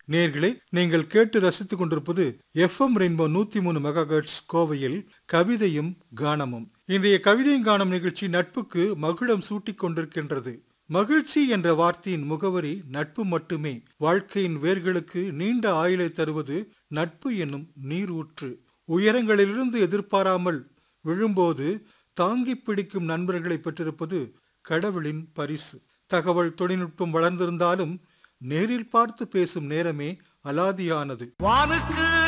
நேர்களே நீங்கள் கேட்டு ரசித்துக் கொண்டிருப்பது எஃப்எம் ரெயின்போ நூத்தி மூணு மெகாஹெர்ட்ஸ் கோவையில் கவிதையும் கானமும் இன்றைய கவிதையும் கானம் நிகழ்ச்சி நட்புக்கு மகுடம் சூட்டிக் கொண்டிருக்கின்றது மகிழ்ச்சி என்ற வார்த்தையின் முகவரி நட்பு மட்டுமே வாழ்க்கையின் வேர்களுக்கு நீண்ட ஆயுளை தருவது நட்பு என்னும் நீர் ஊற்று உயரங்களிலிருந்து எதிர்பாராமல் விழும்போது தாங்கி பிடிக்கும் நண்பர்களை பெற்றிருப்பது கடவுளின் பரிசு தகவல் தொழில்நுட்பம் வளர்ந்திருந்தாலும் நேரில் பார்த்து பேசும் நேரமே அலாதியானது வானுக்கு